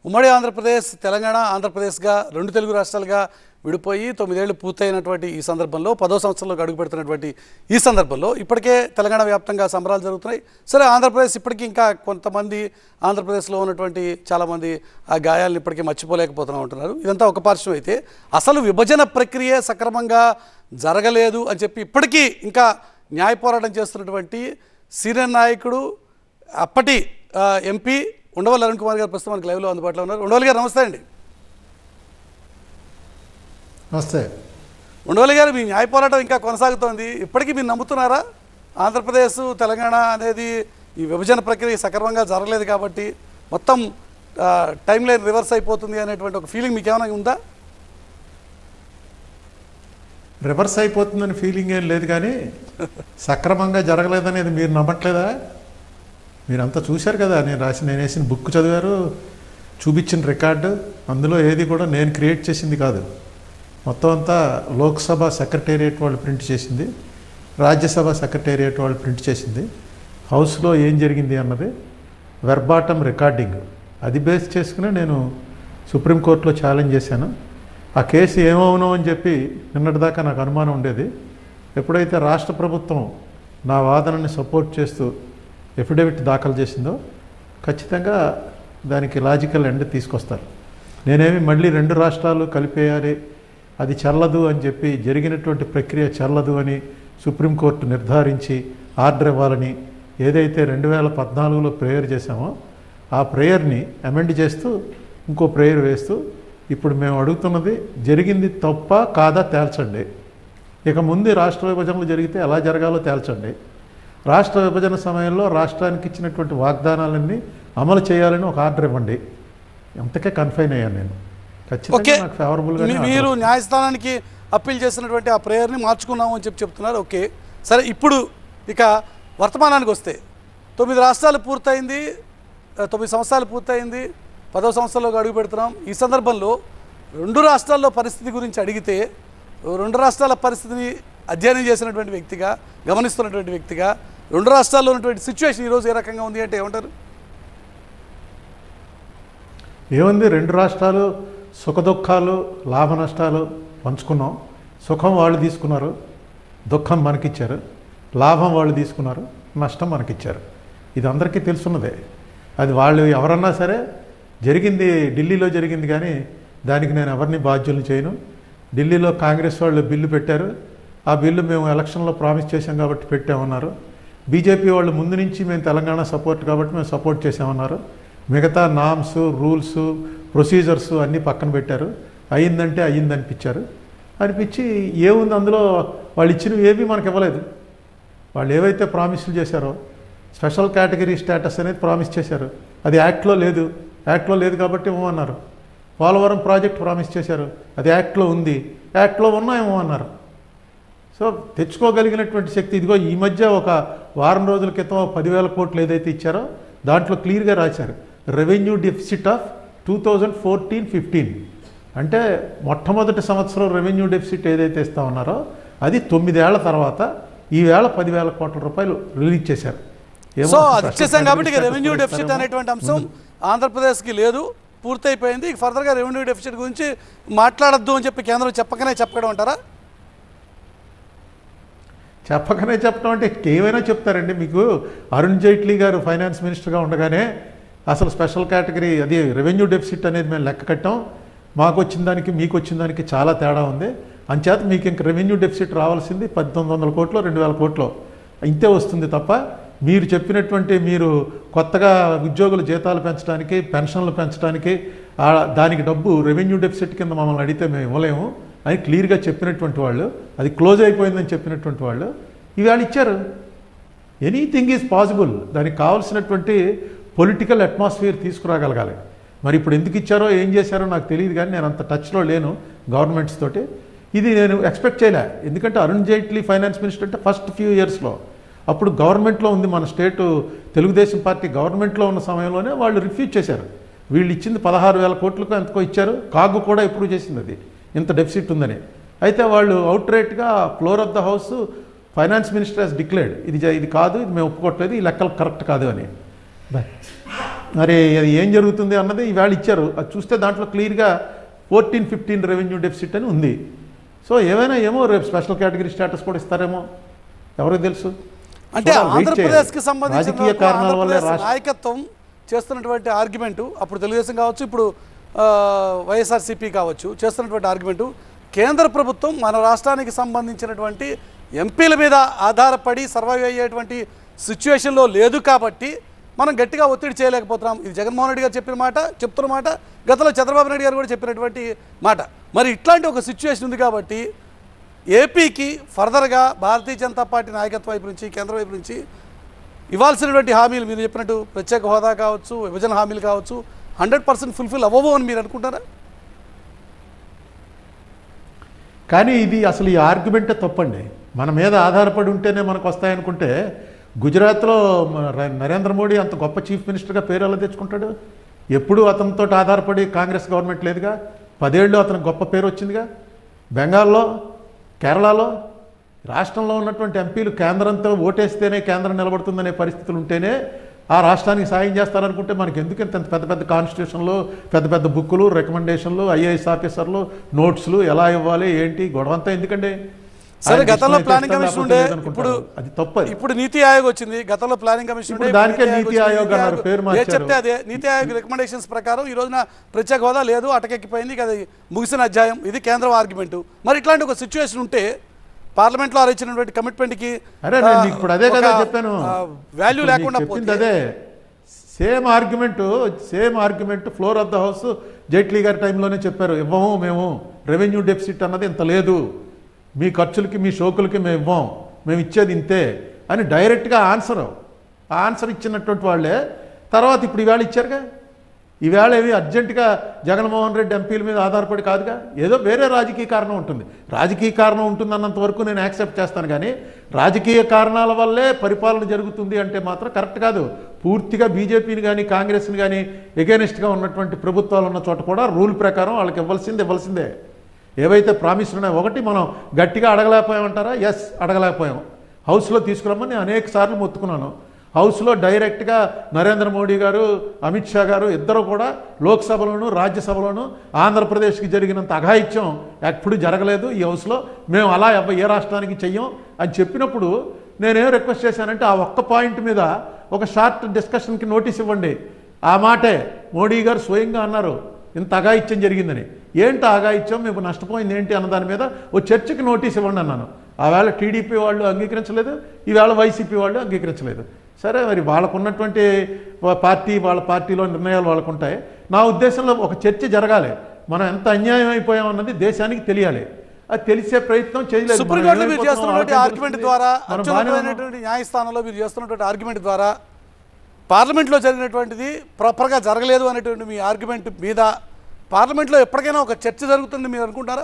ఉమ్మడి ఆంధ్రప్రదేశ్ తెలంగాణ ఆంధ్రప్రదేశ్గా రెండు తెలుగు రాష్ట్రాలుగా విడిపోయి తొమ్మిదేళ్లు పూర్తయినటువంటి ఈ సందర్భంలో పదో సంవత్సరంలోకి అడుగు పెడుతున్నటువంటి ఈ సందర్భంలో ఇప్పటికే తెలంగాణ వ్యాప్తంగా సంబరాలు జరుగుతున్నాయి సరే ఆంధ్రప్రదేశ్ ఇప్పటికీ ఇంకా కొంతమంది ఆంధ్రప్రదేశ్లో ఉన్నటువంటి చాలామంది ఆ గాయాలను ఇప్పటికీ మర్చిపోలేకపోతున్నా ఉంటున్నారు ఇదంతా ఒక పార్శ్వం అయితే అసలు విభజన ప్రక్రియ సక్రమంగా జరగలేదు అని చెప్పి ఇప్పటికీ ఇంకా న్యాయ పోరాటం చేస్తున్నటువంటి సీనియర్ నాయకుడు అప్పటి ఆ, ఎంపీ ఉండవల్లి అరుణ్ కుమార్ గారు ప్రస్తుతం మనకి లైవ్లో అందుబాటులో ఉన్నారు ఉండవల్లి గారు నమస్తే అండి నమస్తే ఉండవల్లి గారు మీ న్యాయ పోరాటం ఇంకా కొనసాగుతోంది ఇప్పటికీ మీరు నమ్ముతున్నారా ఆంధ్రప్రదేశ్ తెలంగాణ అనేది ఈ విభజన ప్రక్రియ సక్రమంగా జరగలేదు కాబట్టి మొత్తం టైం లైన్ రివర్స్ అయిపోతుంది అనేటువంటి ఒక ఫీలింగ్ మీకు ఏమైనా ఉందా రివర్స్ అయిపోతుందని ఫీలింగ్ ఏం లేదు కానీ సక్రమంగా జరగలేదనేది మీరు నమ్మట్లేదా మీరంతా చూశారు కదా నేను రాసి నేను వేసిన బుక్ చదివారు చూపించిన రికార్డు అందులో ఏది కూడా నేను క్రియేట్ చేసింది కాదు మొత్తం అంతా లోక్సభ సెక్రటేరియట్ వాళ్ళు ప్రింట్ చేసింది రాజ్యసభ సెక్రటేరియట్ వాళ్ళు ప్రింట్ చేసింది హౌస్లో ఏం జరిగింది అన్నది వెర్బాటం రికార్డింగ్ అది బేస్ చేసుకుని నేను సుప్రీంకోర్టులో ఛాలెంజ్ చేశాను ఆ కేసు ఏమవునో అని చెప్పి నిన్నటిదాకా నాకు అనుమానం ఉండేది ఎప్పుడైతే రాష్ట్ర ప్రభుత్వం నా వాదనని సపోర్ట్ చేస్తూ ఎఫిడవిట్ దాఖలు చేసిందో ఖచ్చితంగా దానికి లాజికల్ ఎండ్ తీసుకొస్తారు నేనేమి మళ్ళీ రెండు రాష్ట్రాలు కలిపేయాలి అది చెల్లదు అని చెప్పి జరిగినటువంటి ప్రక్రియ చెల్లదు అని సుప్రీంకోర్టు నిర్ధారించి ఆర్డర్ ఇవ్వాలని ఏదైతే రెండు వేల పద్నాలుగులో ప్రేయర్ చేశామో ఆ ప్రేయర్ని అమెండ్ చేస్తూ ఇంకో ప్రేయర్ వేస్తూ ఇప్పుడు మేము అడుగుతున్నది జరిగింది తప్ప కాదా తేల్చండి ఇక ముందు రాష్ట్ర విభజనలు జరిగితే ఎలా జరగాలో తేల్చండి రాష్ట్ర విభజన సమయంలో రాష్ట్రానికి ఇచ్చినటువంటి వాగ్దానాలన్నీ అమలు చేయాలని ఒక ఆర్డర్ ఇవ్వండి ఎంతకే కన్ఫైన్ అయ్యాను నేను ఓకే ఖచ్చితంగా నాకు ఫేవరబుల్గా మీ- మీరు న్యాయస్థానానికి అప్పీల్ చేసినటువంటి ఆ ప్రేయర్ని మార్చుకున్నాము అని చెప్పి చెప్తున్నారు ఓకే సరే ఇప్పుడు ఇక వర్తమానానికి వస్తే తొమ్మిది రాష్ట్రాలు పూర్తయింది ఆ, తొమ్మిది సంవత్సరాలు పూర్తయింది పదో సంవత్సరాల్లోకి అడుగు పెడుతున్నాం ఈ సందర్భంలో రెండు రాష్ట్రాల్లో పరిస్థితి గురించి అడిగితే రెండు రాష్ట్రాల పరిస్థితిని అధ్యయనం చేసినటువంటి వ్యక్తిగా గమనిస్తున్నటువంటి వ్యక్తిగా రెండు రాష్ట్రాల్లో ఉన్నటువంటి సిచ్యువేషన్ ఈరోజు ఏ రకంగా ఉంది అంటే ఏమంటారు ఏముంది రెండు రాష్ట్రాలు సుఖదుఖాలు లాభ నష్టాలు పంచుకున్నాం సుఖం వాళ్ళు తీసుకున్నారు దుఃఖం మనకిచ్చారు లాభం వాళ్ళు తీసుకున్నారు నష్టం మనకిచ్చారు ఇది అందరికీ తెలుసున్నదే అది వాళ్ళు ఎవరన్నా సరే జరిగింది ఢిల్లీలో జరిగింది కానీ దానికి నేను ఎవరిని బాధ్యులను చేయను ఢిల్లీలో కాంగ్రెస్ వాళ్ళు బిల్లు పెట్టారు ఆ బిల్లు మేము ఎలక్షన్లో ప్రామిస్ చేశాం కాబట్టి పెట్టామన్నారు బీజేపీ వాళ్ళు ముందు నుంచి మేము తెలంగాణ సపోర్ట్ కాబట్టి మేము సపోర్ట్ చేసామన్నారు మిగతా నామ్స్ రూల్స్ ప్రొసీజర్స్ అన్నీ పక్కన పెట్టారు అయ్యిందంటే అయ్యింది అనిపించారు అనిపించి ఏముంది అందులో వాళ్ళు ఇచ్చినవి ఏవి మనకు ఇవ్వలేదు వాళ్ళు ఏవైతే ప్రామిస్లు చేశారో స్పెషల్ కేటగిరీ స్టేటస్ అనేది ప్రామిస్ చేశారు అది యాక్ట్లో లేదు యాక్ట్లో లేదు కాబట్టి ఇవ్వమన్నారు పోలవరం ప్రాజెక్ట్ ప్రామిస్ చేశారు అది యాక్ట్లో ఉంది యాక్ట్లో ఉన్నా ఏమో అన్నారు సో తెచ్చుకోగలిగినటువంటి శక్తి ఇదిగో ఈ మధ్య ఒక వారం రోజుల క్రితం పదివేల కోట్లు ఏదైతే ఇచ్చారో దాంట్లో క్లియర్గా రాశారు revenue deficit of two thousand fourteen fifteen అంటే మొట్టమొదటి సంవత్సరం రెవెన్యూ డెఫిసిట్ ఏదైతే ఇస్తా ఉన్నారో అది తొమ్మిదేళ్ల తర్వాత ఈవేళ పదివేల కోట్ల రూపాయలు రిలీజ్ చేశారు ఏమో సో అది special ఇచ్చేసాం కాబట్టి ఇక category రెవెన్యూ status డెఫిసిట్ ఇస్తారేమో. అనేటువంటి అంశం ఆంధ్రప్రదేశ్కి లేదు పూర్తయిపోయింది ఇక ఫర్దర్గా రెవెన్యూ డెఫిసిట్ గురించి మాట్లాడొద్దు అని చెప్పి కేంద్రం చెప్పకనే చెప్పడం అంటారా చెప్పకనే చెప్పడం అంటే ఏమైనా చెప్తారండి మీకు అరుణ్ జైట్లీ గారు ఫైనాన్స్ మినిస్టర్గా ఉండగానే అసలు స్పెషల్ కేటగిరీ అది రెవెన్యూ డెఫిసిట్ అనేది మేము లెక్క కట్టాం మాకు వచ్చిన దానికి మీకు వచ్చిన దానికి చాలా తేడా ఉంది అంచేత మీకు ఇంక రెవెన్యూ డెఫిసిట్ రావాల్సింది పద్దెనిమిది వందల కోట్లు రెండు వేల కోట్లు ఇంతే వస్తుంది తప్ప మీరు చెప్పినటువంటి మీరు కొత్తగా ఉద్యోగుల జీతాలు పెంచడానికి పెన్షన్లు పెంచడానికి ఆ దానికి డబ్బు రెవెన్యూ డెఫిసిట్ కింద మమ్మల్ని అడిగితే మేము ఇవ్వలేము అని క్లియర్గా చెప్పినటువంటి వాళ్ళు అది క్లోజ్ అయిపోయిందని చెప్పినటువంటి వాళ్ళు ఇవాళ ఇచ్చారు ఎనీథింగ్ ఈజ్ పాసిబుల్ దానికి కావాల్సినటువంటి పొలిటికల్ అట్మాస్ఫియర్ తీసుకురాగలగాలి మరి ఇప్పుడు ఎందుకు ఇచ్చారో ఏం చేశారో నాకు తెలియదు కానీ నేను అంత టచ్లో లేను గవర్నమెంట్స్ తోటి ఇది నేను ఎక్స్పెక్ట్ చేయలే ఎందుకంటే అరుణ్ జైట్లీ ఫైనాన్స్ మినిస్టర్ అంటే ఫస్ట్ ఫ్యూ ఇయర్స్లో అప్పుడు గవర్నమెంట్లో ఉంది మన స్టేటు తెలుగుదేశం పార్టీ గవర్నమెంట్లో ఉన్న సమయంలోనే వాళ్ళు రిఫ్యూజ్ చేశారు వీళ్ళు ఇచ్చింది పదహారు వేల కోట్లకు ఎంతకో ఇచ్చారు కాగు కూడా ఎప్పుడు చేసింది అది ఇంత డెఫిసిట్ ఉందని అయితే వాళ్ళు అవుట్ రేట్గా floor of the house finance minister has declared ఇది జ- ఇది కాదు ఇది మేము ఒప్పుకోవట్లేదు ఈ లెక్కలు కరెక్ట్ కాదు అని బాయ్ మరి అది ఏం జరుగుతుంది అన్నది ఈవేళ ఇచ్చారు అది చూస్తే దాంట్లో క్లియర్గా ఫోర్టీన్ ఫిఫ్టీన్ రెవెన్యూ డెఫిసిట్ అని ఉంది సో ఏమైనా ఏమో రేపు స్పెషల్ కేటగిరీ స్టేటస్ కూడా ఇస్తారేమో ఎవరికి తెలుసు అంటే చూడాలి, wait ఆంధ్రప్రదేశ్కి చేయాలి. సంబంధించిన రాజకీయ వరకు కారణాల వల్ల ఆంధ్రప్రదేశ్ రాష్ట్ర నాయకత్వం చేస్తున్నటువంటి ఆర్గ్యుమెంటు అప్పుడు తెలుగుదేశం కావచ్చు ఇప్పుడు ఆ, వైఎస్ఆర్సీపీ కావచ్చు చేస్తున్నటువంటి ఆర్గ్యుమెంటు కేంద్ర ప్రభుత్వం మన రాష్ట్రానికి సంబంధించినటువంటి ఎంపీల మీద ఆధారపడి సర్వైవ్ అయ్యేటువంటి సిచ్యువేషన్లో లేదు కాబట్టి మనం గట్టిగా ఒత్తిడి చేయలేకపోతున్నాం ఇది జగన్మోహన్ రెడ్డి గారు చెప్పిన మాట చెప్తున్న మాట గతంలో చంద్రబాబు నాయుడు గారు కూడా చెప్పినటువంటి మాట మరి ఇట్లాంటి ఒక సిచ్యువేషన్ ఉంది కాబట్టి ఏపీకి ఫర్దర్గా భారతీయ జనతా పార్టీ నాయకత్వం వైపు నుంచి కేంద్రం వైపు నుంచి ఇవ్వాల్సినటువంటి హామీలు మీరు చెప్పినట్టు ప్రత్యేక హోదా కావచ్చు విభజన హామీలు కావచ్చు హండ్రెడ్ పర్సెంట్ ఫుల్ఫిల్ అవ్వవు అని మీరు అనుకుంటారా కానీ ఇది అసలు ఈ ఆర్గ్యుమెంటే తప్పండి మన మీద ఆధారపడి ఉంటేనే మనకు వస్తాయనుకుంటే గుజరాత్లో మన ర- నరేంద్ర మోడీ అంత గొప్ప చీఫ్ మినిస్టర్గా పేరు ఎలా తెచ్చుకుంటాడు ఎప్పుడూ అతనితో ఆధారపడి కాంగ్రెస్ గవర్నమెంట్ లేదుగా పదేళ్ళు అతనికి గొప్ప పేరు వచ్చిందిగా బెంగాల్లో కేరళలో రాష్ట్రంలో ఉన్నటువంటి ఎంపీలు కేంద్రంతో ఓటేస్తేనే కేంద్రం నిలబడుతుందనే పరిస్థితులు ఉంటేనే ఆ రాష్ట్రానికి సాయం చేస్తారనుకుంటే మనకి ఎందుకు ఇంత పెద్ద పెద్ద కాన్స్టిట్యూషన్లు పెద్ద పెద్ద బుక్కులు రికమెండేషన్లు ఐఏఎస్ ఆఫీసర్లు నోట్స్లు ఎలా ఇవ్వాలి ఏంటి గొడవ అంతా ఎందుకండి సరే ఆయన గతంలో ఇష్టమైతే ప్లానింగ్ ఇస్తారు, కమిషన్ లేకపోతే ఉండే లేదనుకుంటారు. ఇప్పుడు అది తప్పది ఇప్పుడు నీతి ఆయోగ్ వచ్చింది గతంలో ప్లానింగ్ కమిషన్ ఇప్పుడు ఉండే, దానికే నీతి వచ్చింది. ఆయోగ్ నీతి అన్నారు, ఆయోగ్ పేరు ఏ మార్చారు. చెప్తే అదే నీతి ఆయోగ్ రికమెండేషన్స్ ప్రకారం ఈ రోజున ప్రత్యేక హోదా లేదు అటకెక్కిపోయింది ఇక అది ముగిసిన అధ్యాయం ఇది కేంద్రం ఆర్గ్యుమెంట్ మరి ఇట్లాంటి ఒక సిచ్యువేషన్ ఉంటే పార్లమెంట్లో వారు ఇచ్చినటువంటి కమిట్మెంట్కి అరే నేను నీకు ఇప్పుడు అదే కదా చెప్పాను వాల్యూ ఇప్పుడు లేకుండా నీకు చెప్పింది పోతే అదే same argument same argument floor of the house Jaitley గారి టైంలోనే చెప్పారు ఇవ్వము మేము రెవెన్యూ డెఫిసిట్ అన్నది ఇంత లేదు మీ ఖర్చులకి మీ షోకులకి మేము ఇవ్వం మేము ఇచ్చేది ఇంతే అని డైరెక్ట్గా ఆన్సర్ ఆ ఆన్సర్ ఇచ్చినటువంటి వాళ్ళే తర్వాత ఇప్పుడు ఈవేళ ఇచ్చారుగా ఈవేళ ఏమి అర్జెంటుగా జగన్మోహన్ రెడ్డి ఎంపీల మీద ఆధారపడి కాదుగా ఏదో వేరే రాజకీయ కారణం ఉంటుంది రాజకీయ కారణం ఉంటుందన్నంత వరకు నేను యాక్సెప్ట్ చేస్తాను కానీ రాజకీయ కారణాల వల్లే పరిపాలన జరుగుతుంది అంటే మాత్రం కరెక్ట్ కాదు పూర్తిగా బీజేపీని కానీ కాంగ్రెస్ని కానీ ఎగెనిస్ట్గా ఉన్నటువంటి ప్రభుత్వాలు ఉన్న చోట కూడా రూల్ ప్రకారం వాళ్ళకి ఇవ్వాల్సిందే ఇవ్వాల్సిందే ఏవైతే ప్రామిస్లు ఉన్నాయో ఒకటి మనం గట్టిగా అడగలేకపోయామంటారా ఎస్ అడగలేకపోయాం హౌస్లో తీసుకురమ్మని నేను అనేక సార్లు మొత్తుకున్నాను హౌస్లో డైరెక్ట్గా నరేంద్ర మోడీ గారు అమిత్ షా గారు ఇద్దరు కూడా లోక్సభలోను రాజ్యసభలోను ఆంధ్రప్రదేశ్కి జరిగినంత అఘాయిత్యం ఎప్పుడు జరగలేదు ఈ హౌస్లో మేము అలా ఎవ- ఏ రాష్ట్రానికి చెయ్యం అని చెప్పినప్పుడు నేనేం రిక్వెస్ట్ చేశానంటే ఆ ఒక్క పాయింట్ మీద ఒక షార్ట్ డిస్కషన్కి నోటీస్ ఇవ్వండి ఆ మాటే మోడీ గారు స్వయంగా అన్నారు ఇంత అఘాయిత్యం జరిగిందని ఏంటి అఘాయిత్యం మీకు నష్టపోయింది ఏంటి అన్న దాని మీద ఓ చర్చకి నోటీస్ ఇవ్వండి అన్నాను ఆవేళ టీడీపీ వాళ్ళు అంగీకరించలేదు ఈవేళ వైసీపీ వాళ్ళు అంగీకరించలేదు సరే మరి వాళ్ళకు ఉన్నటువంటి వా- పార్టీ వాళ్ళ పార్టీలో నిర్ణయాలు వాళ్ళకు ఉంటాయి నా ఉద్దేశంలో ఒక చర్చ జరగాలి మనం ఎంత అన్యాయం అయిపోయాం అన్నది దేశానికి తెలియాలి అది తెలిసే ప్రయత్నం చేయలేదు మనం సుప్రీంకోర్టులో మీరు ఏమైపోతున్నాం చేస్తున్నటువంటి వాళ్ళకేం ఆర్గ్యుమెంట్ తెలుస్తుంది? ద్వారా మనం బాగానే ఉన్నాం. అత్యున్నతమైనటువంటి న్యాయస్థానంలో మీరు చేస్తున్నటువంటి ఆర్గ్యుమెంట్ ద్వారా పార్లమెంట్లో జరిగినటువంటిది ప్రాపర్గా జరగలేదు అనేటువంటి మీ ఆర్గ్యుమెంట్ మీద పార్లమెంట్లో ఎప్పటికైనా ఒక చర్చ జరుగుతుంది మీరు అనుకుంటారా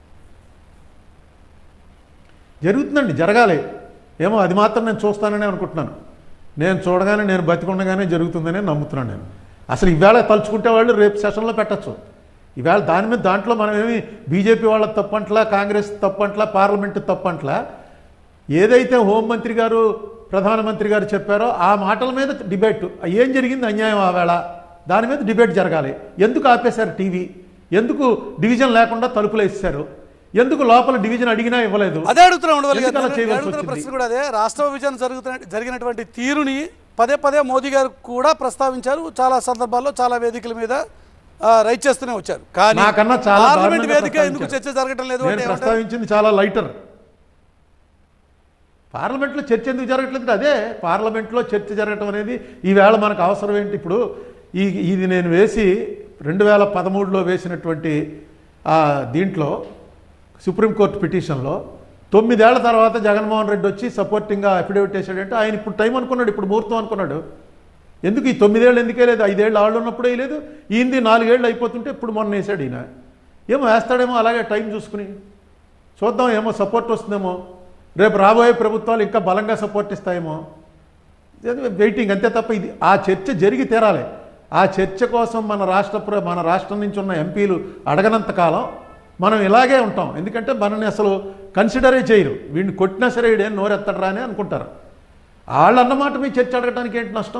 జరుగుతుందండి జరగాలి ఏమో అది మాత్రం నేను చూస్తానని అనుకుంటున్నాను నేను చూడగానే నేను బతికుండగానే జరుగుతుందని నమ్ముతున్నాను నేను అసలు ఈవేళ తలుచుకుంటే వాళ్ళు రేపు సెషన్లో పెట్టచ్చు ఈవేళ దాని మీద దాంట్లో మనం ఏమి బీజేపీ వాళ్ళ తప్పంట్లా కాంగ్రెస్ తప్పంట్లా పార్లమెంటు తప్పంట్లా ఏదైతే హోంమంత్రి గారు ప్రధానమంత్రి గారు చెప్పారో ఆ మాటల మీద డిబేట్ ఏం జరిగింది అన్యాయం ఆ వేళ దాని మీద డిబేట్ జరగాలి ఎందుకు ఆపేశారు టీవీ ఎందుకు డివిజన్ లేకుండా తలుపులు వేసేశారు ఎందుకు లోపల డివిజన్ అడిగినా ఇవ్వలేదు అదే అడుగుతున్నా ఉండవాలి ఎందుకు అలా నేను చేయవలసి అడుగుతున్న వచ్చింది? ప్రశ్న కూడా అదే రాష్ట్ర విభజన జరుగుతున్న జరిగినటువంటి తీరుని పదే పదే మోదీ గారు కూడా ప్రస్తావించారు చాలా సందర్భాల్లో చాలా వేదికల మీద ఆ, రైట్ చేస్తూనే వచ్చారు కానీ నాకన్నా చాలా పార్లమెంట్ దారుణంగా వేదిక ఎందుకు చర్చ ప్రస్తావించారు. జరగటం లేదు నేను అంటే ఏమంటారు? ప్రస్తావించింది చాలా లైటర్ పార్లమెంట్లో చర్చ ఎందుకు జరగట్లేదు అదే పార్లమెంట్లో చర్చ జరగటం అనేది ఈవేళ మనకు అవసరం ఏంటి ఇప్పుడు ఈ ఇది నేను వేసి రెండు వేల పదమూడులో వేసినటువంటి ఆ దీంట్లో సుప్రీంకోర్టు పిటిషన్లో తొమ్మిదేళ్ల తర్వాత జగన్మోహన్ రెడ్డి వచ్చి సపోర్టింగ్గా అఫిడవిట్ వేసాడంటే ఆయన ఇప్పుడు టైం అనుకున్నాడు ఇప్పుడు ముహూర్తం అనుకున్నాడు ఎందుకు ఈ తొమ్మిదేళ్ళు ఎందుకే లేదు ఐదేళ్ళు ఆళ్ళు ఉన్నప్పుడే లేదు ఈయనది నాలుగేళ్ళు అయిపోతుంటే ఇప్పుడు మొన్న వేసాడు ఈయన ఏమో వేస్తాడేమో అలాగే టైం చూసుకుని చూద్దాం ఏమో సపోర్ట్ వస్తుందేమో రేపు రాబోయే ప్రభుత్వాలు ఇంకా బలంగా సపోర్ట్ ఇస్తాయేమో ఇది వెయిటింగ్ అంతే తప్ప ఇది ఆ చర్చ జరిగి తీరాలి ఆ చర్చ కోసం మన రాష్ట్ర ప్ర- మన రాష్ట్రం నుంచి ఉన్న ఎంపీలు అడగనంత కాలం మనం ఇలాగే ఉంటాం ఎందుకంటే మనల్ని అసలు కన్సిడరే చేయరు వీడిని కొట్టినా సరే వీడేం నోరెత్తడరా అని అనుకుంటారు వాళ్ళు అన్నమాట మీ చర్చ అడగడానికి ఏంటి నష్టం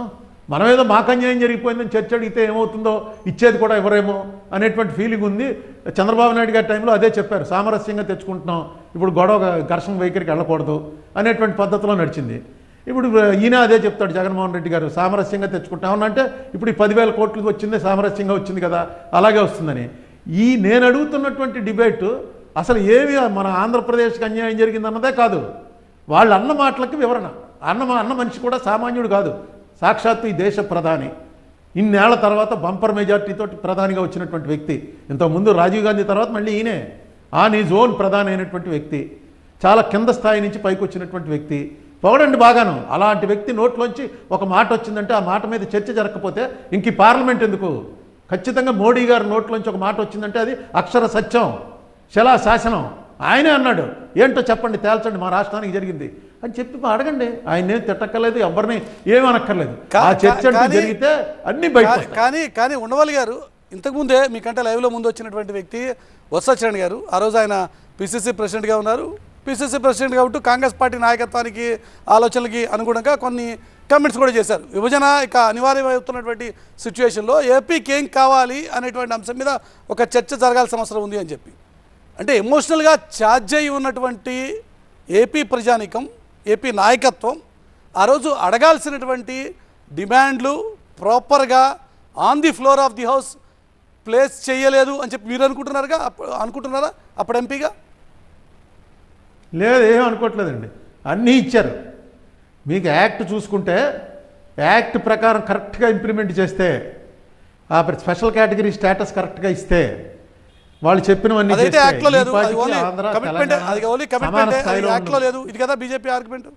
మనం ఏదో మాకు అన్యాయం జరిగిపోయిందని చర్చ అడిగితే ఏమవుతుందో ఇచ్చేది కూడా ఎవరేమో అనేటువంటి ఫీలింగ్ ఉంది చంద్రబాబు నాయుడు గారి టైంలో అదే చెప్పారు సామరస్యంగా తెచ్చుకుంటున్నాం ఇప్పుడు గొడవ ఘర్షణ వైఖరికి వెళ్ళకూడదు అనేటువంటి పద్ధతిలో నడిచింది ఇప్పుడు ఈయన అదే చెప్తాడు జగన్మోహన్ రెడ్డి గారు సామరస్యంగా తెచ్చుకుంటాం అంటే ఇప్పుడు ఈ పదివేల కోట్లు వచ్చింది సామరస్యంగా వచ్చింది కదా అలాగే వస్తుందని ఈ నేను అడుగుతున్నటువంటి డిబేట్ అసలు ఏమి మన ఆంధ్రప్రదేశ్కి అన్యాయం జరిగిందన్నదే కాదు వాళ్ళు అన్న మాటలకి వివరణ అన్న అన్న మనిషి కూడా సామాన్యుడు కాదు సాక్షాత్తు ఈ దేశ ప్రధాని ఇన్నేళ్ల తర్వాత బంపర్ మెజార్టీతో ప్రధానిగా వచ్చినటువంటి వ్యక్తి ఇంతకుముందు రాజీవ్ గాంధీ తర్వాత మళ్ళీ ఈయనే ఆన్ ఈ జోన్ ప్రధాని అయినటువంటి వ్యక్తి చాలా కింద స్థాయి నుంచి పైకి వచ్చినటువంటి వ్యక్తి పొగడండి బాగాను అలాంటి వ్యక్తి నోట్లోంచి ఒక మాట వచ్చిందంటే ఆ మాట మీద చర్చ జరగకపోతే ఇంక ఈ పార్లమెంట్ ఎందుకు ఖచ్చితంగా మోడీ గారి నోట్లోంచి ఒక మాట వచ్చిందంటే అది అక్షర సత్యం శిలా శాసనం ఆయనే అన్నాడు ఏంటో చెప్పండి తేల్చండి మా రాష్ట్రానికి జరిగింది అని చెప్పి అడగండి ఆయన ఏం తిట్టక్కర్లేదు ఎవరిని ఏమీ అనక్కర్లేదు కా- ఆ చర్చ అంటూ కానీ- జరిగితే అన్ని బయట కా- కానీ కానీ ఉండవల్లి గారు ఇంతకుముందే మీకంటే లైవ్లో ముందు వచ్చినటువంటి వ్యక్తి వత్సచరణ్ గారు ఆ రోజు ఆయన పిసిసి ప్రెసిడెంట్గా ఉన్నారు పిసిసి ప్రెసిడెంట్ కాబట్టి కాంగ్రెస్ పార్టీ నాయకత్వానికి ఆలోచనలకి అనుగుణంగా కొన్ని కమెంట్స్ కూడా చేశారు విభజన ఇక అనివార్యమవుతున్నటువంటి సిచ్యువేషన్లో ఏపీకి ఏం కావాలి అనేటువంటి అంశం మీద ఒక చర్చ జరగాల్సిన అవసరం ఉంది అని చెప్పి అంటే ఎమోషనల్గా ఛార్జ్ అయి ఉన్నటువంటి ఏపీ ప్రజానికం ఏపీ నాయకత్వం ఆ రోజు అడగాల్సినటువంటి డిమాండ్లు ప్రాపర్గా on the floor of the house place చేయలేదు అని చెప్పి మీరు అనుకుంటున్నారుగా అప్పుడు అనుకుంటున్నారా అప్పుడు ఎంపీగా లేదు ఏం అనుకోవట్లేదండి అన్నీ ఇచ్చారు మీకు యాక్ట్ చూసుకుంటే యాక్ట్ ప్రకారం కరెక్ట్గా ఇంప్లిమెంట్ చేస్తే ఆ స్పెషల్ కేటగిరీ స్టేటస్ కరెక్ట్గా ఇస్తే వాళ్ళు చెప్పినవన్నీ అదైతే చేస్తే యాక్ట్లో లేదు ఈ అది పాటికి ఓన్లీ ఆంధ్ర, కమిట్మెంట్ తెలంగాణ అది ఓన్లీ సమాన కమిట్మెంట్ స్థాయిలో యాక్ట్లో ఉండదు. లేదు ఇది కదా బీజేపీ ఆర్గ్యుమెంట్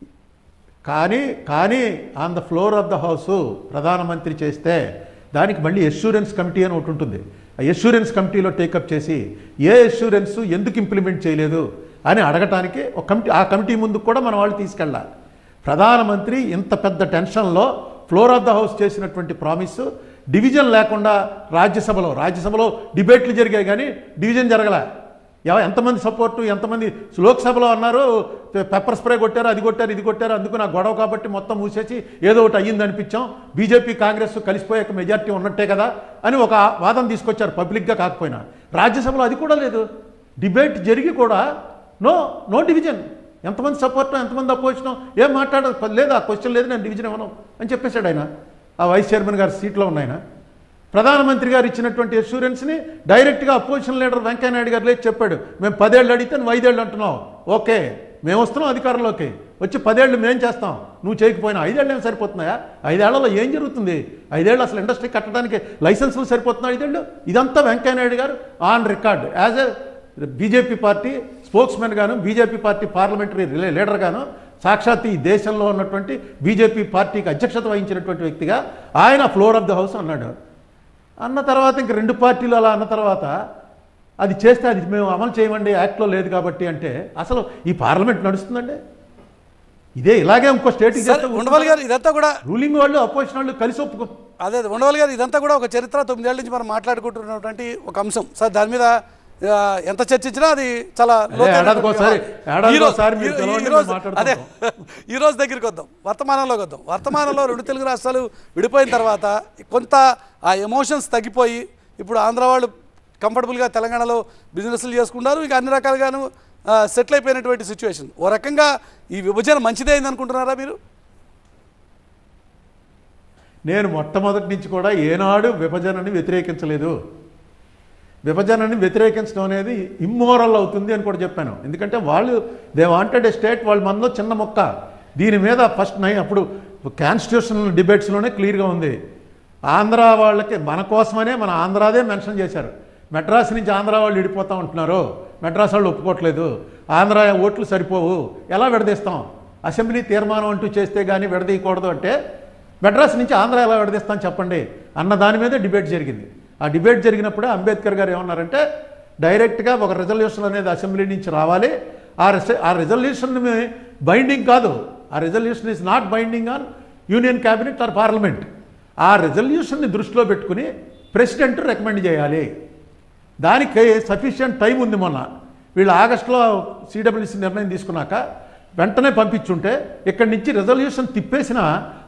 కానీ కానీ on the floor of the house ప్రధానమంత్రి చేస్తే దానికి మళ్ళీ ఎష్యూరెన్స్ కమిటీ అని ఒకటి ఉంటుంది ఆ ఎష్యూరెన్స్ కమిటీలో టేకప్ చేసి ఏ ఎష్యూరెన్స్ ఎందుకు ఇంప్లిమెంట్ చేయలేదు అని అడగటానికి ఒక కమిటీ ఆ కమిటీ ముందుకు కూడా మన వాళ్ళు తీసుకెళ్ళాలి ప్రధానమంత్రి ఇంత పెద్ద టెన్షన్లో ఫ్లోర్ ఆఫ్ ద హౌస్ చేసినటువంటి ప్రామిస్ డివిజన్ లేకుండా రాజ్యసభలో రాజ్యసభలో డిబేట్లు జరిగాయి కానీ డివిజన్ జరగలే ఎవ- ఎంతమంది సపోర్టు ఎంతమంది లోక్సభలో అన్నారు పె- పెప్పర్ స్ప్రే కొట్టారు అది కొట్టారు ఇది కొట్టారు అందుకు నా గొడవ కాబట్టి మొత్తం మూసేసి ఏదో ఒకటి అయ్యింది అనిపించాం బీజేపీ కాంగ్రెస్ కలిసిపోయాక మెజార్టీ ఉన్నట్టే కదా అని ఒక వాదన తీసుకొచ్చారు పబ్లిక్గా కాకపోయినా రాజ్యసభలో అది కూడా లేదు డిబేట్ జరిగి కూడా నో నో డివిజన్ ఎంతమంది సపోర్ట్ ఎంతమంది అపోజిషన్ ఏం మాట్లాడదు లేదు ఆ క్వశ్చన్ లేదు నేను డివిజన్ ఇవ్వను అని చెప్పేశాడు ఆయన ఆ వైస్ చైర్మన్ గారి సీట్లో ఉన్నాయన ప్రధానమంత్రి గారు ఇచ్చినటువంటి అష్యూరెన్స్ని డైరెక్ట్గా అపోజిషన్ లీడర్ వెంకయ్యనాయుడు గారు లేచి చెప్పాడు మేము పదేళ్ళు అడిగితే నువ్వు ఐదేళ్ళు అంటున్నావు ఓకే మేము వస్తున్నాం అధికారంలోకి వచ్చి పదేళ్ళు మేము చేస్తాం నువ్వు చేయకపోయినా ఐదేళ్ళు ఏం సరిపోతున్నాయా ఐదేళ్లలో ఏం జరుగుతుంది ఐదేళ్ళు అసలు ఇండస్ట్రీ కట్టడానికి లైసెన్సులు సరిపోతున్నాయి ఐదేళ్ళు ఇదంతా వెంకయ్యనాయుడు గారు on record as a BJP party spokesmen గాను బీజేపీ పార్టీ పార్లమెంటరీ లీడర్ గాను సాక్షాత్ ఈ దేశంలో ఉన్నటువంటి బీజేపీ పార్టీకి అధ్యక్షత వహించినటువంటి వ్యక్తిగా ఆయన ఫ్లోర్ ఆఫ్ ద హౌస్ అన్నాడు అన్న తర్వాత ఇంక రెండు పార్టీలు అలా అన్న తర్వాత అది చేస్తే అది మేము అమలు చేయమండి యాక్ట్లో లేదు కాబట్టి అంటే అసలు ఈ పార్లమెంట్ నడుస్తుందండి ఇదే ఇలాగే ఇంకో స్టేట్కి సరే ఉండవల్లి గారు ఇదంతా కూడా రూలింగ్ వాళ్ళు అపోజిషన్ వాళ్ళు కలిసి ఒప్పుకో అదే అదే ఉండవల్లి గారు ఇదంతా కూడా ఒక చరిత్ర తొమ్మిదేళ్ల నుంచి మనం మాట్లాడుకుంటున్నటువంటి ఒక అంశం సార్ దాని మీద ఆ, ఎంత చర్చించినా అది చాలా ఏడాదికి ఒకసారి- ఏడాదికి ఈ రోజు- ఒకసారి మీరు ఈ- పిలవండి, ఈ రోజు- మేము మాట్లాడుకుంటాం. అదే ఈ రోజు దగ్గరికి వద్దాం వర్తమానంలోకి వద్దాం వర్తమానంలో రెండు తెలుగు రాష్ట్రాలు విడిపోయిన తర్వాత కొంత ఆ ఎమోషన్స్ తగ్గిపోయి ఇప్పుడు ఆంధ్ర వాళ్ళు కంఫర్టబుల్గా తెలంగాణలో బిజినెస్లు చేసుకుంటారు ఇంకా అన్ని రకాలుగాను సెటిల్ అయిపోయినటువంటి సిచ్యువేషన్ ఓ రకంగా ఈ విభజన మంచిదే అయింది అనుకుంటున్నారా మీరు నేను మొట్టమొదటి నుంచి కూడా ఏనాడు విభజనని వ్యతిరేకించలేదు విభజనని వ్యతిరేకించడం అనేది ఇమ్మోరల్ అవుతుంది అని కూడా చెప్పాను ఎందుకంటే వాళ్ళు దే వాంటెడ్ ఏ స్టేట్ వాళ్ళ మనలో చిన్న మొక్క దీని మీద ఫస్ట్ నై అప్పుడు కాన్స్టిట్యూషన్ డిబేట్స్లోనే క్లియర్గా ఉంది ఆంధ్ర వాళ్ళకి మన కోసమనే మన ఆంధ్రాదే మెన్షన్ చేశారు మెడ్రాస్ నుంచి ఆంధ్ర వాళ్ళు విడిపోతా ఉంటున్నారు మెడ్రాస్ వాళ్ళు ఒప్పుకోవట్లేదు ఆంధ్ర ఓట్లు సరిపోవు ఎలా విడదీస్తాం అసెంబ్లీ తీర్మానం అంటూ చేస్తే కానీ విడదీయకూడదు అంటే మెడ్రాస్ నుంచి ఆంధ్ర ఎలా విడదీస్తాం చెప్పండి అన్న దాని మీదే డిబేట్ జరిగింది ఆ డిబేట్ జరిగినప్పుడే అంబేద్కర్ గారు ఏమన్నారంటే డైరెక్ట్గా ఒక రెజల్యూషన్ అనేది అసెంబ్లీ నుంచి రావాలి ఆ రెస ఆ రెజల్యూషన్ బైండింగ్ కాదు ఆ resolution is not binding on union cabinet or parliament ఆ రెజల్యూషన్ని దృష్టిలో పెట్టుకుని ప్రెసిడెంట్ రికమెండ్ చేయాలి దానికి సఫిషియంట్ టైం ఉంది మొన్న వీళ్ళు ఆగస్టులో సిడబ్ల్యూసి నిర్ణయం తీసుకున్నాక వెంటనే పంపించుంటే ఇక్కడి నుంచి రెజల్యూషన్ తిప్పేసిన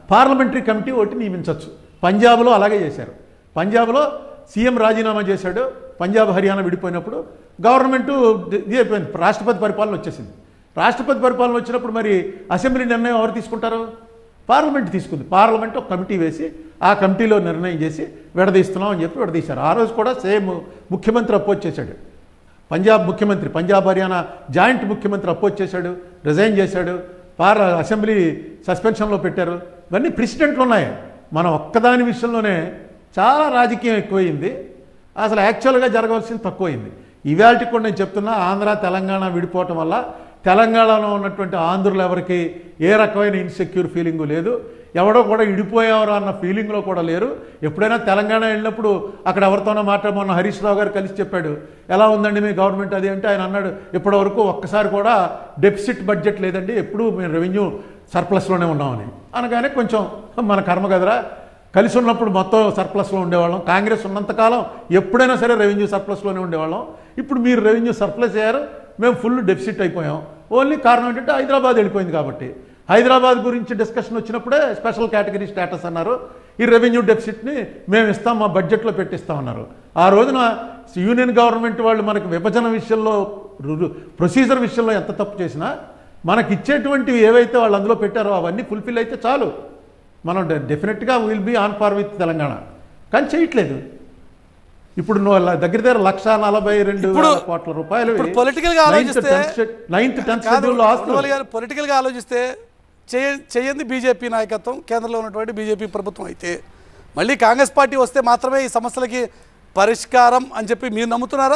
పార్లమెంటరీ కమిటీ ఒకటి నియమించవచ్చు పంజాబ్లో అలాగే చేశారు పంజాబ్లో సీఎం రాజీనామా చేశాడు పంజాబ్ హర్యానా విడిపోయినప్పుడు గవర్నమెంట్ ఇది అయిపోయింది రాష్ట్రపతి పరిపాలన వచ్చేసింది రాష్ట్రపతి పరిపాలన వచ్చినప్పుడు మరి అసెంబ్లీ నిర్ణయం ఎవరు తీసుకుంటారు పార్లమెంట్ తీసుకుంది పార్లమెంట్ ఒక కమిటీ వేసి ఆ కమిటీలో నిర్ణయం చేసి విడదీస్తున్నాం అని చెప్పి విడదీశారు ఆ రోజు కూడా సేమ్ ముఖ్యమంత్రి అపోజ్ చేశాడు పంజాబ్ ముఖ్యమంత్రి పంజాబ్ హర్యానా జాయింట్ ముఖ్యమంత్రి అపోజ్ చేశాడు రిజైన్ చేశాడు పార్ అసెంబ్లీ సస్పెన్షన్లో పెట్టారు ఇవన్నీ ప్రెసిడెంట్లు ఉన్నాయి మనం ఒక్కదాని విషయంలోనే చాలా రాజకీయం ఎక్కువైంది అసలు యాక్చువల్గా జరగవలసింది తక్కువైంది ఇవాళకి కూడా నేను చెప్తున్నా ఆంధ్ర తెలంగాణ విడిపోవటం వల్ల తెలంగాణలో ఉన్నటువంటి ఆంధ్రులు ఎవరికి ఏ రకమైన ఇన్సెక్యూర్ ఫీలింగు లేదు ఎవడో కూడా ఇడిపోయేవారు అన్న ఫీలింగ్లో కూడా లేరు ఎప్పుడైనా తెలంగాణ వెళ్ళినప్పుడు అక్కడ ఎవరితోనో మాట్లాడమన్న హరీష్ రావు గారు కలిసి చెప్పాడు ఎలా ఉందండి మీ గవర్నమెంట్ అది అంటే ఆయన అన్నాడు ఇప్పటివరకు ఒక్కసారి కూడా డెఫిసిట్ బడ్జెట్ లేదండి ఎప్పుడు మేము రెవెన్యూ సర్ప్లస్లోనే ఉన్నామని అనగానే కొంచెం మన కర్మ కదరా కలిసి ఉన్నప్పుడు మొత్తం సర్ప్లస్లో ఉండేవాళ్ళం కాంగ్రెస్ ఉన్నంతకాలం ఎప్పుడైనా సరే రెవెన్యూ సర్ప్లస్లోనే ఉండేవాళ్ళం ఇప్పుడు మీరు రెవెన్యూ సర్ప్లస్ అయ్యారు మేము ఫుల్ డెఫిసిట్ అయిపోయాం ఓన్లీ కారణం ఏంటంటే హైదరాబాద్ వెళ్ళిపోయింది కాబట్టి హైదరాబాద్ గురించి డిస్కషన్ వచ్చినప్పుడే స్పెషల్ కేటగిరీ స్టేటస్ అన్నారు ఈ రెవెన్యూ డెఫిసిట్ని మేము ఇస్తాం మా బడ్జెట్లో పెట్టిస్తామన్నారు ఆ రోజున యూనియన్ గవర్నమెంట్ వాళ్ళు మనకి విభజన విషయంలో ప్రొసీజర్ విషయంలో ఎంత తప్పు చేసినా మనకి ఇచ్చేటువంటివి ఏవైతే వాళ్ళు అందులో పెట్టారో అవన్నీ ఫుల్ఫిల్ అయితే చాలు మనం డెఫినెట్గా will be on par with Telangana కానీ చేయట్లేదు ఇప్పుడు నువ్వు ల- దగ్గర దగ్గర లక్ష నలభై రెండు ఇప్పుడు- వేల కోట్ల రూపాయలు ఇప్పుడు political గా ఆలోచిస్తే- నైన్త్ టెన్త్ కాదు షెడ్యూల్లో ఆస్తులు ఉండవల్లి గారు పొలిటికల్గా ఆలోచిస్తే చేయ చేయంది బీజేపీ నాయకత్వం కేంద్రంలో ఉన్నటువంటి బీజేపీ ప్రభుత్వం అయితే మళ్ళీ కాంగ్రెస్ పార్టీ వస్తే మాత్రమే ఈ సమస్యలకి పరిష్కారం అని చెప్పి మీరు నమ్ముతున్నారా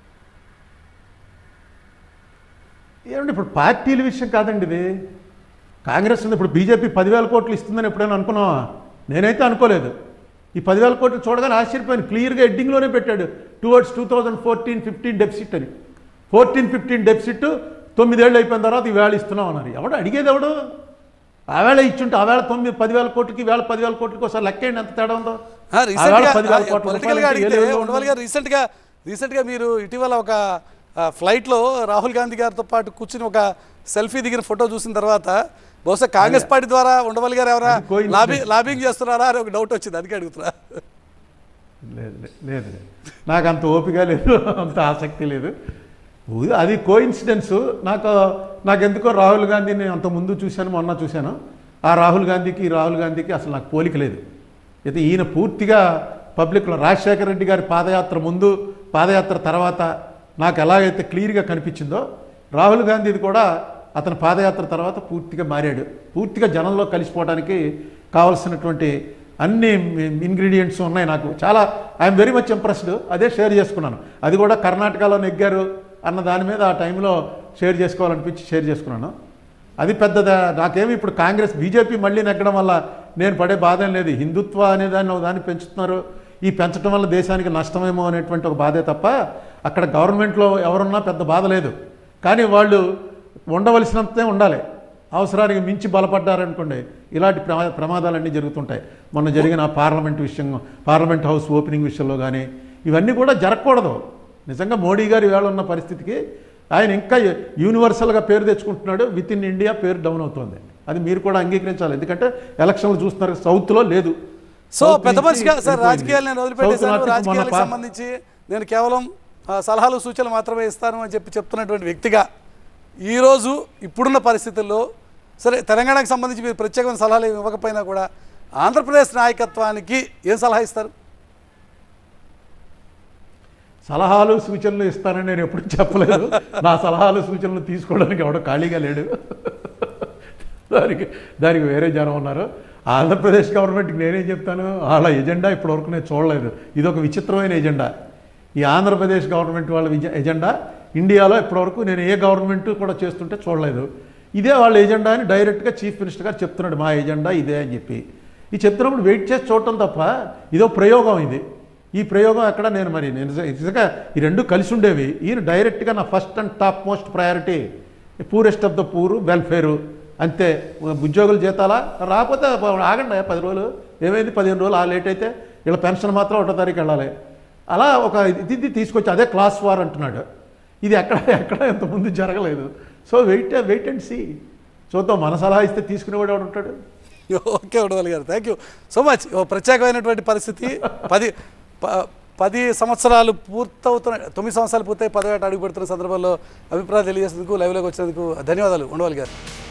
ఏమండి ఇప్పుడు పార్టీల విషయం కాదండి ఇది కాంగ్రెస్ ఉంది ఇప్పుడు బీజేపీ పదివేల కోట్లు ఇస్తుందని ఎప్పుడైనా అనుకున్నావా నేనైతే అనుకోలేదు ఈ పదివేల కోట్లు చూడగానే ఆశ్చర్యపోయాను క్లియర్గా హెడ్డింగ్లోనే పెట్టాడు towards two thousand fourteen fifteen deficit అని ఫోర్టీన్ ఫిఫ్టీన్ డెఫిసిట్ తొమ్మిదేళ్ళు అయిపోయిన తర్వాత ఈవేళ ఇస్తున్నాం అన్నారు ఎవడు అడిగేది ఎవడు ఆవేళ ఇచ్చుంటే ఆవేళ తొమ్మిది పదివేల కోట్లకి వేళ పదివేల కోట్లకి ఒకసారి లెక్కేయండి ఎంత తేడా ఉందో ఆవేళ పదివేల కోట్ల పొలిటికల్ గా రూపాయలు అడిగితే ఏ లెవెల్లో ఉండవల్లి ఉందో? గారు రీసెంట్ గా రీసెంట్ గా మీరు ఇటీవల ఒక ఆ, ఫ్లైట్ లో రాహుల్ గాంధీ గారితో పాటు కూర్చుని ఒక సెల్ఫీ దిగిన ఫోటో చూసిన తర్వాత బహుశా కాంగ్రెస్ పార్టీ ద్వారా ఉండవల్లి గారు ఎవరా అది coincidence. లాబీ లాబింగ్ చేస్తున్నారా అని ఒక డౌట్ వచ్చింది అందుకే అడుగుతున్నా లేదు లేదు, లేదు లేదు నాకు అంత ఓపిక లేదు అంత ఆసక్తి లేదు ఊ- అది కోఇన్సిడెన్స్ నాకు నాకెందుకో రాహుల్ గాంధీని అంత ముందు చూశాను మొన్న చూశాను ఆ రాహుల్ గాంధీకి ఈ రాహుల్ గాంధీకి అసలు నాకు పోలిక లేదు అయితే ఈయన పూర్తిగా పబ్లిక్లో రాజశేఖర రెడ్డి గారి పాదయాత్ర ముందు పాదయాత్ర తర్వాత నాకు ఎలాగైతే క్లియర్గా కనిపించిందో రాహుల్ గాంధీది కూడా అతని పాదయాత్ర తర్వాత పూర్తిగా మారాడు పూర్తిగా జనంలో కలిసిపోవడానికి కావలసినటువంటి అన్ని ఇంగ్రీడియంట్స్ ఉన్నాయి నాకు చాలా ఐఎమ్ వెరీ మచ్ ఇంప్రెస్డ్ అదే షేర్ చేసుకున్నాను అది కూడా కర్ణాటకలో నెగ్గారు అన్న దాని మీద ఆ టైంలో షేర్ చేసుకోవాలనిపించి షేర్ చేసుకున్నాను అది పెద్దదా నాకేమి ఇప్పుడు కాంగ్రెస్ బీజేపీ మళ్ళీ నెగ్గడం వల్ల నేను పడే బాధ ఏం లేదు హిందుత్వ అనే దాన్ని ఒక దాన్ని పెంచుతున్నారు ఈ పెంచడం వల్ల దేశానికి నష్టమేమో అనేటువంటి ఒక బాధే తప్ప అక్కడ గవర్నమెంట్లో ఎవరున్నా పెద్ద బాధ లేదు కానీ వాళ్ళు ఉండవలసినంతే ఉండాలి అవసరానికి మించి బలపడ్డారనుకోండి ఇలాంటి ప్రమా ప్రమాదాలన్నీ జరుగుతుంటాయి మొన్న జరిగిన పార్లమెంట్ విషయం పార్లమెంట్ హౌస్ ఓపెనింగ్ విషయంలో కానీ ఇవన్నీ కూడా జరగకూడదు నిజంగా మోడీ గారు ఇవాళ ఉన్న పరిస్థితికి ఆయన ఇంకా యూనివర్సల్గా పేరు తెచ్చుకుంటున్నాడు విత్ ఇన్ ఇండియా పేరు డౌన్ అవుతుంది అది మీరు కూడా అంగీకరించాలి ఎందుకంటే ఎలక్షన్లు చూస్తున్నారు సౌత్లో లేదు సో South పెద్ద నుంచి మనిషిగా సార్ వెళ్ళిపోయింది. రాజకీయాలు నేను South వదిలిపెట్టేశాను నుంచి మొన్న రాజకీయాలకు పా- సంబంధించి నేను కేవలం ఆ, సలహాలు సూచనలు మాత్రమే ఇస్తాను అని చెప్పి చెప్తున్నటువంటి వ్యక్తిగా ఈరోజు ఇప్పుడున్న పరిస్థితుల్లో సరే తెలంగాణకు సంబంధించి మీరు ప్రత్యేకమైన సలహాలు ఏమి ఇవ్వకపోయినా కూడా ఆంధ్రప్రదేశ్ నాయకత్వానికి ఏం సలహా ఇస్తారు సలహాలు సూచనలు ఇస్తానని నేను ఎప్పుడు చెప్పలేదు నా సలహాలు సూచనలు తీసుకోవడానికి ఎవడో ఖాళీగా లేడు దానికి దానికి వేరే జనం ఉన్నారు ఆంధ్రప్రదేశ్ గవర్నమెంట్కి నేనేం చెప్తాను వాళ్ళ ఎజెండా ఇప్పటివరకు నేను చూడలేదు ఇది ఒక విచిత్రమైన ఎజెండా ఈ ఆంధ్రప్రదేశ్ గవర్నమెంట్ వాళ్ళ విజ- ఎజెండా ఇండియాలో ఇప్పటివరకు నేను ఏ గవర్నమెంట్ కూడా చేస్తుంటే చూడలేదు ఇదే వాళ్ళ ఎజెండా అని డైరెక్ట్గా చీఫ్ మినిస్టర్ గారు చెప్తున్నాడు మా ఎజెండా ఇదే అని చెప్పి ఈ చెప్తున్నప్పుడు వెయిట్ చేసి చూడటం తప్ప ఇదో ప్రయోగం ఇది ఈ ప్రయోగం ఎక్కడ నేను మరి నేను నిజ- నిజంగా ఈ రెండు కలిసి ఉండేవి ఈయన డైరెక్ట్గా నా first and top most priority poorest of the poor welfare అంతే ఉద్యోగుల జీతాలా రాకపోతే ఆగండి పది రోజులు ఏమైంది పదిహేను రోజులు ఆ లేట్ అయితే వీళ్ళ పెన్షన్ మాత్రం ఒకటో తారీఖు వెళ్ళాలి అలా ఒక ఇది ఇది తీసుకొచ్చి అదే క్లాస్ వార్ అంటున్నాడు ఇది ఎక్కడ ఎక్కడ ఇంతకుముందు జరగలేదు so wait wait and see చూద్దాం మన సలహా ఇస్తే తీసుకునేవాడు ఎవడు ఉంటాడు ఓకే ఉండవాలి గారు థ్యాంక్ యూ సో మచ్ ఓ ప్రత్యేకమైనటువంటి పరిస్థితి పది ప- పది సంవత్సరాలు పూర్తవుతున్న తొమ్మిది సంవత్సరాలు పూర్తయి పదవేట అడుగు పెడుతున్న సందర్భంలో అభిప్రాయాలు తెలియజేసేందుకు లైవ్లోకి వచ్చినందుకు ధన్యవాదాలు ఉండవాలి గారు